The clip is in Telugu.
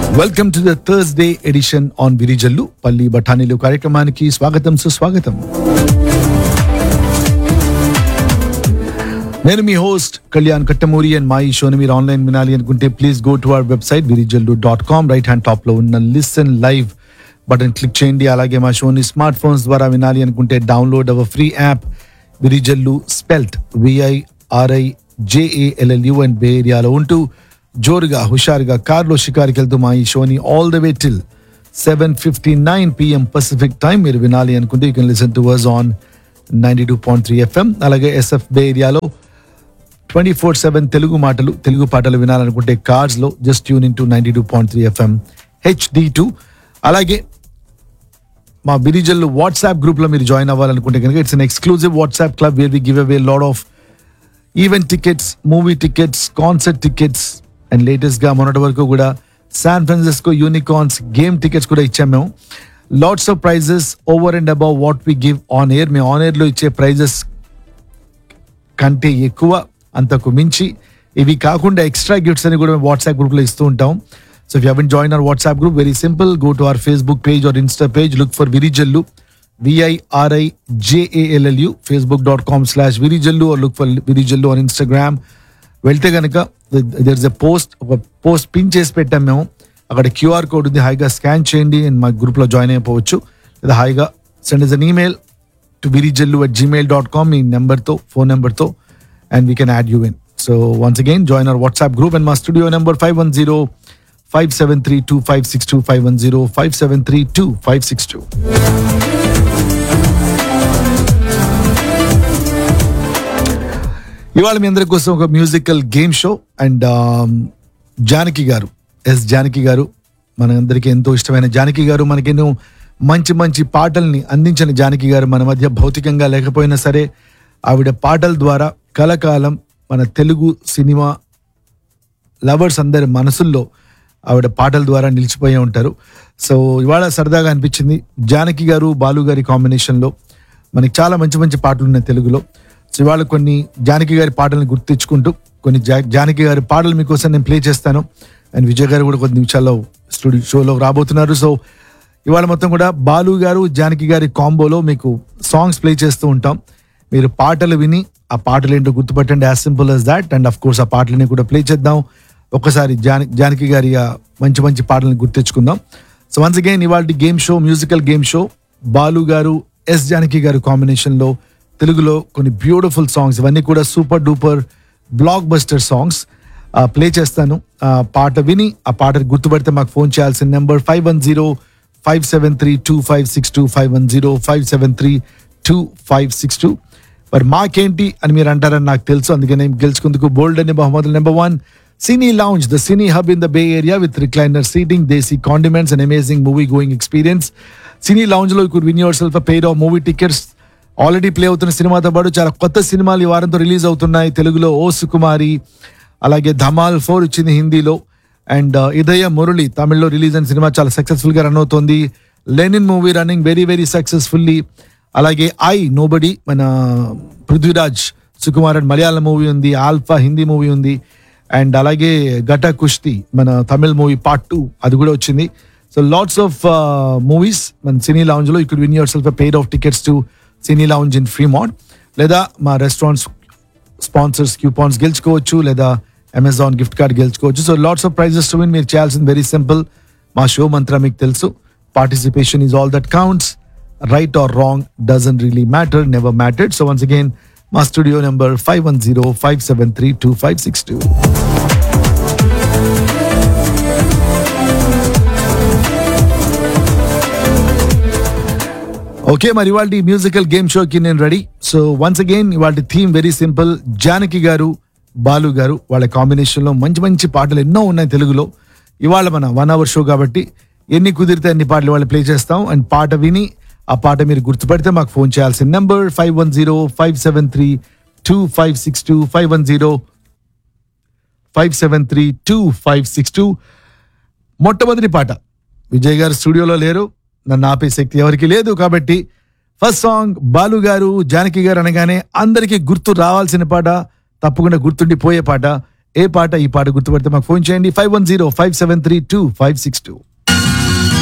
welcome to the Thursday edition on Virijallu పల్లి బఠానీలు కార్యక్రమానికి స్వాగతం సుస్వాగతం నేను మీ హోస్ట్ కళ్యాణ్ కట్టమూరి అండ్ మా ఈ షోని మీరు ఆన్లైన్ వినాలి అనుకుంటే please go to our website Virijallu dot com right hand top లో ఉన్న లిసన్ లైవ్ బటన్ క్లిక్ చేయండి అలాగే మా షోని స్మార్ట్ ఫోన్స్ ద్వారా వినాలి అనుకుంటే download our free app Virijallu spelt V I R I J A L L U and bay ఏరియాలో ఉంటూ జోరుగా హుషారుగా కార్లో షికారుకి వెళ్తూ మా ఈ షోని all the way till seven fifty nine PM pacific time మీరు వినాలి అనుకుంటే you can listen to ours on ninety two point three FM అలాగే ఎస్ఎఫ్ బే ఏరియాలో ట్వంటీ ఫోర్ సెవెన్ తెలుగు మాటలు తెలుగు పాటలు వినాలనుకుంటే కార్స్ లో just tune in to ninety two point three FM HD two అలాగే మా బిరిజల్ వాట్సాప్ గ్రూప్ లో మీరు జాయిన్ అవ్వాలనుకుంటే కనుక it's an exclusive WhatsApp club where we give away load of event tickets movie tickets concert tickets and latest గా మొన్నటి వరకు కూడా San Francisco unicorns game tickets కూడా ఇచ్చాం మేము lots of prizes over and above what we give on air మేము ఆన్ ఎయిర్ లో ఇచ్చే ప్రైజెస్ కంటే ఎక్కువ అంతకు మించి ఇవి కాకుండా ఎక్స్ట్రా గిఫ్ట్స్ అని కూడా మేము వాట్సాప్ గ్రూప్ లో ఇస్తూ ఉంటాం so if you join our WhatsApp group very simple go to our Facebook page or insta page look for Virijallu V I R I J A L L U Facebook dot com slash Virijallu or look for Virijallu on Instagram వెళ్తే కనుక దర్ ఇస్ ఎ పోస్ట్ ఒక పోస్ట్ పిన్ చేసి పెట్టాం మేము అక్కడ క్యూఆర్ కోడ్ ఉంది హాయిగా స్కాన్ చేయండి అండ్ మా గ్రూప్లో జాయిన్ అయిపోవచ్చు లేదా హాయిగా send is an email to Virijallu at Gmail dot com మీ నెంబర్తో ఫోన్ నెంబర్తో and we can add you in so once again join our WhatsApp group and మా studio number five one zero five seven three two five six two five one zero five seven three two five six two ఇవాళ మీ అందరి కోసం ఒక musical game show and Janaki garu S Janaki గారు మనందరికీ ఎంతో ఇష్టమైన జానకి గారు మనకెన్నో మంచి మంచి పాటల్ని అందించిన జానకి గారు మన మధ్య భౌతికంగా లేకపోయినా సరే ఆవిడ పాటల ద్వారా కలకాలం మన తెలుగు సినిమా లవర్స్ అందరి మనసుల్లో ఆవిడ పాటల ద్వారా నిలిచిపోయి ఉంటారు సో ఇవాళ సరదాగా అనిపించింది జానకి గారు బాలు గారి కాంబినేషన్లో మనకి చాలా మంచి మంచి పాటలు ఉన్నాయి తెలుగులో సో ఇవాళ కొన్ని జానకి గారి పాటలను గుర్తు తెచ్చుకుంటూ కొన్ని జా- జానకి గారి పాటలు మీకోసం నేను ప్లే చేస్తాను అండ్ విజయ్ గారు కూడా కొన్ని నిమిషాల్లో స్టూడియో షోలో రాబోతున్నారు సో ఇవాళ మొత్తం కూడా బాలు గారు జానకి గారి కాంబోలో మీకు సాంగ్స్ ప్లే చేస్తూ ఉంటాం మీరు పాటలు విని ఆ పాటలు ఏంటో గుర్తుపట్టండి as simple as that and of course ఆ పాటలని కూడా ప్లే చేద్దాం ఒక్కసారి జాన జానకి గారి ఆ మంచి మంచి పాటలను గుర్తించుకుందాం సో వన్స్ అగైన్ ఇవాళ game show musical game show Balu garu S Janaki గారు కాంబినేషన్ లో తెలుగులో కొన్ని బ్యూటిఫుల్ సాంగ్స్ ఇవన్నీ కూడా super duper blockbuster songs play చేస్తాను ఆ పాట విని ఆ పాట గుర్తుపడితే మాకు ఫోన్ చేయాల్సిన number five one zero five seven three two five six two five one zero five seven three two five six two మరి మాకేంటి అని మీరు అంటారని నాకు తెలుసు అందుకని నేను గెలుచుకుందుకు బోల్డ్ అనే బహుమతులు number one cine lounge the cine hub in the bay area with recliner seating desi condiments and amazing movie going experience cine lounge లో could win yourself pair of movie tickets already play అవుతున్న సినిమాతో పాటు చాలా కొత్త సినిమాలు ఈ వారంతో రిలీజ్ అవుతున్నాయి తెలుగులో ఓ సుకుమారి అలాగే ధమాల్ ఫోర్ వచ్చింది హిందీలో అండ్ ఇదయ మురళి తమిళ్లో రిలీజ్ అయిన సినిమా చాలా సక్సెస్ఫుల్ గా రన్ అవుతోంది Lenin movie running very very successfully అలాగే ఐ నోబడి మన పృథ్వీరాజ్ సుకుమార్ అండ్ మలయాళం మూవీ ఉంది ఆల్ఫా హిందీ మూవీ ఉంది అండ్ అలాగే గట కుష్తి మన తమిళ్ మూవీ పార్ట్ టూ అది కూడా వచ్చింది సో లాట్స్ ఆఫ్ మూవీస్ మన సినీ లౌంజ్ లో ఇక్కడ win yourself pair of tickets to cine lounge in free mode లేదా మా రెస్టారెంట్స్ స్పాన్సర్స్ క్యూపాన్స్ గెలుచుకోవచ్చు లేదా అమెజాన్ గిఫ్ట్ కార్డ్ గెలుచుకోవచ్చు so lots of prizes to win మీరు చేయాల్సింది వెరీ సింపుల్ మా షో మంత్ర మీకు తెలుసు participation is all that counts right or wrong doesn't really matter never mattered so once again మా studio number five one zero five seven three two five six two okay మరి ఇవాళ మ్యూజికల్ గేమ్ షోకి నేను రెడీ సో వన్స్ అగైన్ ఇవాళ theme very simple Janaki garu Balu గారు వాళ్ళ కాంబినేషన్ లో మంచి మంచి పాటలు ఎన్నో ఉన్నాయి తెలుగులో ఇవాళ మన వన్ అవర్ షో కాబట్టి ఎన్ని కుదిరితే అన్ని పాటలు వాళ్ళు ప్లే చేస్తాం అండ్ పాట విని ఆ పాట మీరు గుర్తుపడితే మాకు ఫోన్ చేయాల్సిన number five one zero five seven three two five six two five one zero five seven three two five six two మొట్టమొదటి పాట విజయ్ గారు స్టూడియోలో లేరు నన్ను ఆపే శక్తి ఎవరికి లేదు కాబట్టి ఫస్ట్ సాంగ్ బాలు గారు జానకి గారు అనగానే అందరికీ గుర్తు రావాల్సిన పాట తప్పకుండా గుర్తుండిపోయే పాట ఏ పాట ఈ పాట గుర్తుపడితే మాకు ఫోన్ చేయండి five one zero five seven three two five six two